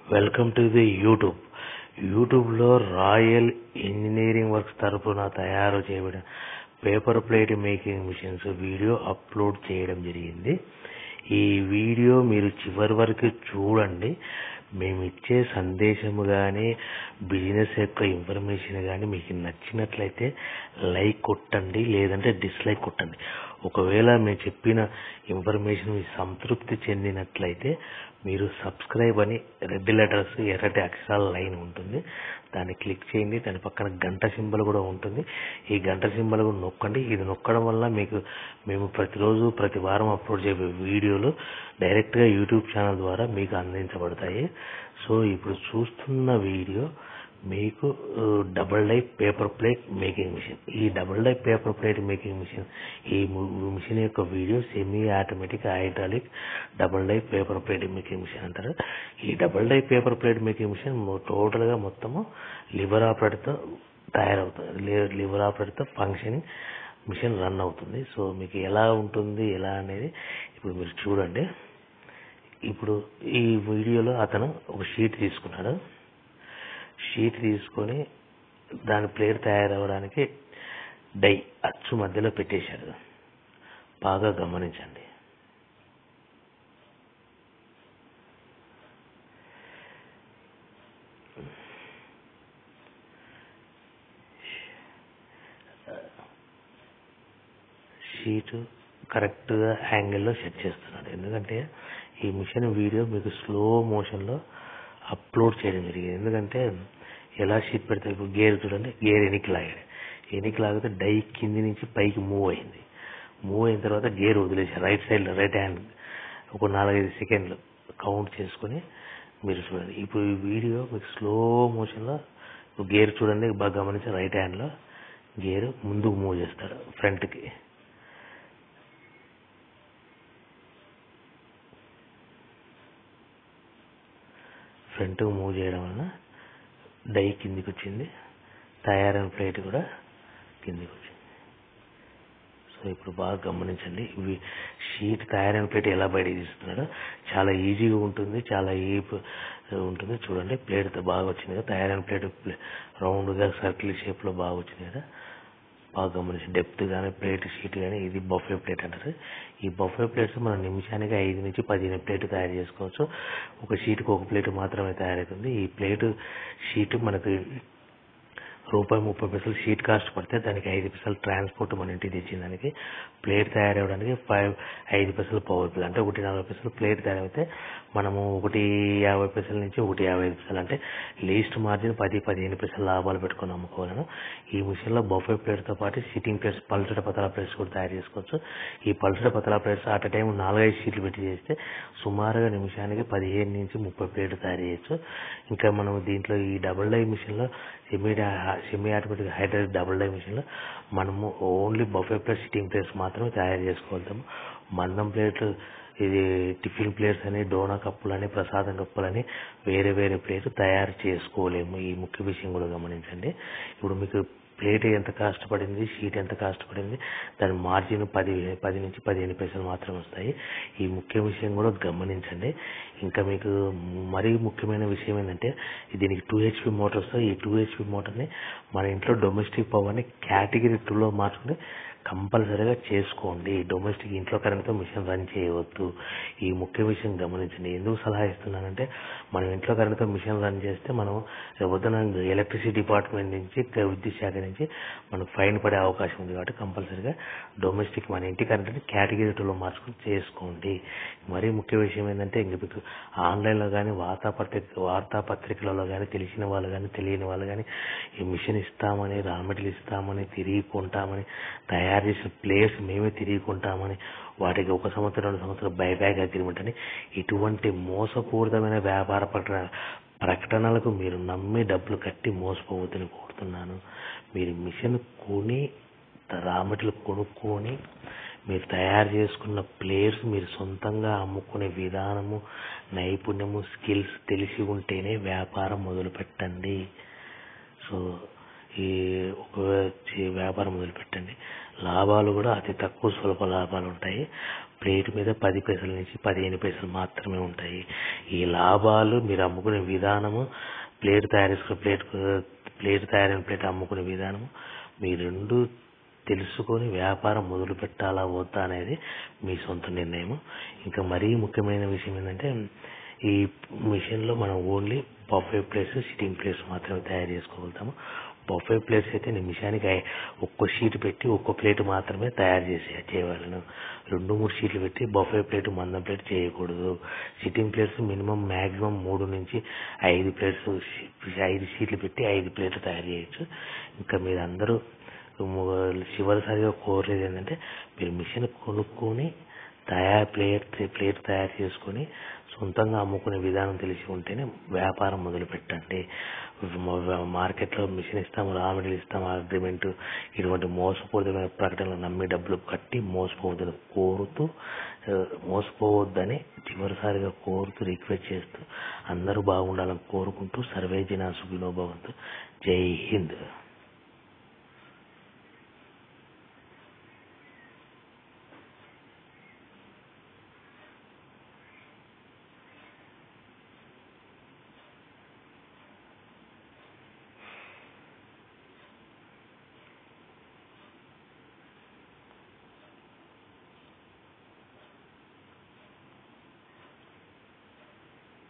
welcome to the YouTube యూట్యూబ్లో royal engineering works తరపున తయారు చేయబడిన paper plate making machines video upload చేయడం జరిగింది ఈ వీడియో మీరు చివరి వరకు చూడండి మేము ఇచ్చే సందేశము కానీ బిజినెస్ యొక్క ఇన్ఫర్మేషన్ కానీ మీకు నచ్చినట్లయితే లైక్ కొట్టండి లేదంటే డిస్లైక్ కొట్టండి ఒకవేళ మేము చెప్పిన ఇన్ఫర్మేషన్ మీకు సంతృప్తి చెందినట్లయితే మీరు సబ్స్క్రైబ్ అని రెడ్ లెటర్స్ ఎర్రటి అక్షరాల లైన్ ఉంటుంది దాన్ని క్లిక్ చేయండి దాని పక్కన గంట సింబల్ కూడా ఉంటుంది ఈ గంట సింబల్ కూడా నొక్కండి ఇది నొక్కడం వల్ల మీకు మేము ప్రతిరోజు ప్రతి వారం అప్లోడ్ చేయబోయే వీడియోలు డైరెక్ట్గా యూట్యూబ్ ఛానల్ ద్వారా మీకు అందించబడతాయి సో ఇప్పుడు చూస్తున్న వీడియో మీకు double die paper plate making machine ఈ double die paper plate making machine ఈ మిషన్ యొక్క video semi automatic hydraulic double die paper plate making machine అంటారు ఈ double die paper plate making machine total గా మొత్తము lever ఆపరేటర్తో తయారవుతుంది lever ఆపరేటర్తో ఫంక్షనింగ్ మిషన్ రన్ అవుతుంది సో మీకు ఎలా ఉంటుంది ఎలా అనేది ఇప్పుడు మీరు చూడండి ఇప్పుడు ఈ వీడియోలో అతను ఒక షీట్ తీసుకున్నాడు షీట్ తీసుకొని దాని ప్లేట్ తయారవడానికి డై అచ్చు మధ్యలో పెట్టేశాడు బాగా గమనించండి షీటు కరెక్ట్గా యాంగిల్లో సెట్ చేస్తున్నాడు ఎందుకంటే ఈ మిషన్ వీడియో మీకు స్లో మోషన్లో అప్లోడ్ చేయడం జరిగింది ఎందుకంటే ఎలా షీట్ పెడితే ఇప్పుడు గేర్ చూడండి గేర్ ఎనికి లాగాడు ఎనికి లాగితే డై కింది నుంచి పైకి మూవ్ అయింది మూవ్ అయిన తర్వాత గేర్ వదిలేసారు రైట్ సైడ్ రైట్ హ్యాండ్ ఒక నాలుగైదు సెకండ్లు కౌంట్ చేసుకుని మీరు చూడండి ఇప్పుడు ఈ వీడియో మీకు స్లో మోషన్లో ఇప్పుడు గేర్ చూడండి బాగా గమనించి రైట్ హ్యాండ్లో గేర్ ముందుకు మూవ్ చేస్తాడు ఫ్రంట్కి ఫ్రంట్ మూవ్ చేయడం వలన డై కిందికి వచ్చింది తయారైన ప్లేట్ కూడా కిందికి వచ్చింది సో ఇప్పుడు బాగా గమనించండి ఇవి షీట్ తయారైన ప్లేట్ ఎలా బయట తీస్తున్నాడో చాలా ఈజీగా ఉంటుంది చాలా ఈ ఉంటుంది చూడండి ప్లేట్ బాగా వచ్చింది కదా తయారైన ప్లేట్ రౌండ్గా సర్కిల్ షేప్లో బాగా వచ్చింది కదా బాగా గమనించి డెప్త్ కానీ ప్లేట్ షీట్ కానీ ఇది బఫే ప్లేట్ అంటారు ఈ బఫే ప్లేట్స్ మనం నిమిషానికి ఐదు నుంచి పదిహేను ప్లేట్ తయారు చేసుకోవచ్చు ఒక షీట్కి ఒక ప్లేట్ మాత్రమే తయారవుతుంది ఈ ప్లేట్ షీట్ మనకు రూపాయి ముప్పై పైసలు షీట్ కాస్ట్ పడితే దానికి ఐదు పైసలు ట్రాన్స్పోర్ట్ మన ఇంటికి తెచ్చిన దానికి ప్లేట్ తయారవడానికి ఫైవ్ ఐదు పైసలు పవర్ బిల్ అంటే ఒకటి నలభై పైసలు ప్లేట్ తయారైతే మనము ఒకటి యాభై పైసల నుంచి ఒకటి యాభై ఐదు పైసలు అంటే లీస్ట్ మార్జిన్ పది పదిహేను పైసలు లాభాలు పెట్టుకొని అమ్ముకోవాలను ఈ మిషన్లో బఫే ప్లేట్తో పాటు సిట్టింగ్ ప్లేట్స్ పల్చడ పతలా ప్లేట్స్ కూడా తయారు చేసుకోవచ్చు ఈ పల్చడ పతలా ప్లేట్స్ అట్ టైం నాలుగైదు షీట్లు పెట్టి చేస్తే సుమారుగా నిమిషానికి పదిహేను నుంచి ముప్పై ప్లేట్లు తయారు చేయొచ్చు ఇంకా మనం దీంట్లో ఈ డబుల్ డై మిషన్లో semi semi automatic hydraulic double die మిషన్లో మనము only buffet plate sitting plates మాత్రమే తయారు చేసుకోగలుగుతాము మందం ప్లేట్లు ఇది టిఫిన్ ప్లేట్స్ అని డోనా కప్పులని ప్రసాదం కప్పులని వేరే వేరే ప్లేట్ తయారు చేసుకోలేము ఈ ముఖ్య విషయం కూడా గమనించండి ఇప్పుడు మీకు ప్లేట్ ఎంత కాస్ట్ పడింది షీట్ ఎంత కాస్ట్ పడింది దాని మార్జిన్ పది పది నుంచి పదిహేను పైసలు మాత్రమే వస్తాయి ఈ ముఖ్య విషయం కూడా గమనించండి ఇంకా మీకు మరీ ముఖ్యమైన విషయం ఏంటంటే దీనికి టూ హెచ్పి మోటార్స్ ఈ టూ హెచ్పి మోటార్ని మన ఇంట్లో డొమెస్టిక్ పవర్ని కేటగిరీ టూలో మార్చుకుని కంపల్సరీగా చేసుకోండి డొమెస్టిక్ ఇంట్లో కరెంట్తో మిషన్ రన్ చేయవద్దు ఈ ముఖ్య విషయం గమనించండి ఎందుకు సలహా ఇస్తున్నానంటే మనం ఇంట్లో కరెంట్తో మిషన్ రన్ చేస్తే మనం రేపొద్దున ఎలక్ట్రిసిటీ డిపార్ట్మెంట్ నుంచి విద్యుత్ శాఖ నుంచి మనకు ఫైన్ పడే అవకాశం ఉంది కాబట్టి కంపల్సరీగా డొమెస్టిక్ మన ఇంటి కరెంట్ని కేటగిరీ టూలో మార్చుకుని చేసుకోండి మరీ ముఖ్య విషయం ఏంటంటే ఇంక మీకు ఆన్లైన్లో కానీ వార్తాపత్రిక వార్తాపత్రికలలో కానీ తెలిసిన వాళ్ళు కానీ తెలియని వాళ్ళు కానీ ఈ మిషన్ ఇస్తామని రా మెటీరియల్ ఇస్తామని తిరిగి కొంటామని తయారు చేసిన ప్లేస్ మేమే తిరిగి కొంటామని వాటికి ఒక సంవత్సరం రెండు సంవత్సరం బైబ్యాక్ అగ్రిమెంట్ అని ఇటువంటి మోసపూరితమైన వ్యాపార ప్రకటన ప్రకటనలకు మీరు నమ్మి డబ్బులు కట్టి మోసపోవద్దని కోరుతున్నాను మీరు మిషన్ కొని రా మెటీరియల్ కొనుక్కొని మీరు తయారు చేసుకున్న ప్లేయర్స్ మీరు సొంతంగా అమ్ముకునే విధానము నైపుణ్యము స్కిల్స్ తెలిసి ఉంటేనే వ్యాపారం మొదలు పెట్టండి సో ఈ ఒక వ్యాపారం మొదలు పెట్టండి లాభాలు కూడా అతి తక్కువ స్వల్ప లాభాలు ఉంటాయి ప్లేట్ మీద పది పైసల నుంచి పదిహేను పైసలు మాత్రమే ఉంటాయి ఈ లాభాలు మీరు అమ్ముకునే విధానము ప్లేట్ తయారు చేసుకునే ప్లేట్ ప్లేట్ తయారైన ప్లేట్ అమ్ముకునే విధానము మీ రెండు తెలుసుకొని వ్యాపారం మొదలు పెట్టాలా వద్దా అనేది మీ సొంత నిర్ణయం ఇంకా మరీ ముఖ్యమైన విషయం ఏంటంటే ఈ మిషన్లో మనం only buffet place sitting place మాత్రమే తయారు చేసుకోగలుగుతాము బఫే ప్లేట్స్ అయితే నిమిషానికి ఐ- ఒక్కో షీట్ పెట్టి ఒక్కో ప్లేట్ మాత్రమే తయారు చేసే చేయగలను రెండు మూడు షీట్లు పెట్టి బఫే ప్లేట్ మందం ప్లేట్ చేయకూడదు సిట్టింగ్ ప్లేట్స్ మినిమం మాక్సిమం మూడు నుంచి ఐదు ప్లేట్స్ ఐదు షీట్లు పెట్టి ఐదు ప్లేట్లు తయారు చేయొచ్చు ఇంకా మీరు అందరూ ము- చివరిసారిగా కోరేది ఏంటంటే మీరు మిషన్ కొనుక్కొని తయారు ప్లేట్ ప్లేట్ తయారు చేసుకొని సొంతంగా అమ్ముకునే విధానం తెలిసి ఉంటేనే వ్యాపారం మొదలు పెట్టండి మ- మార్కెట్లో మిషన్ ఇస్తాము రా మెటీరియల్ ఇస్తాము అగ్రిమెంట్ ఇటువంటి మోసపూరితమైన ప్రకటనలు నమ్మి డబ్బులు కట్టి మోసపోవద్దని కోరుతూ ఆ, మోసపోవద్దని చివరిసారిగా కోరుతూ రిక్వెస్ట్ చేస్తూ అందరూ బాగుండాలని కోరుకుంటూ సర్వే జనా సుఖినో భవంతు జై హింద్